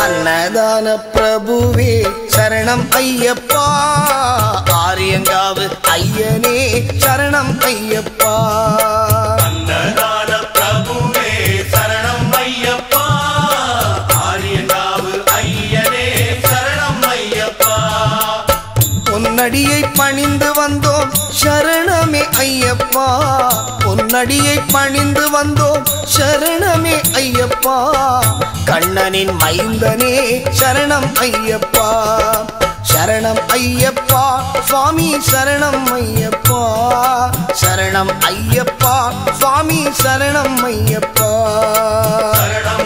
அன்னதான பிரபுவே சரணம் ஐயப்பா ஆரியங்காவு ஐயனே சரணம் ஐயப்பா அன்னதான பிரபுவே சரணம் ஐயப்பா ஆரியங்காவு ஐயனே சரணம் ஐயப்பா பொன்னடியை பணிந்து வந்தோம் சரணமே ஐயப்பா பொன்னடியை பணிந்து வந்தோம் சரணமே ஐயப்பா கண்ணனின் மைந்தனே சரணம் ஐயப்பா சரணம் ஐயப்பா சுவாமி சரணம் ஐயப்பா சரணம் ஐயப்பா சுவாமி சரணம் ஐயப்பா சரணம்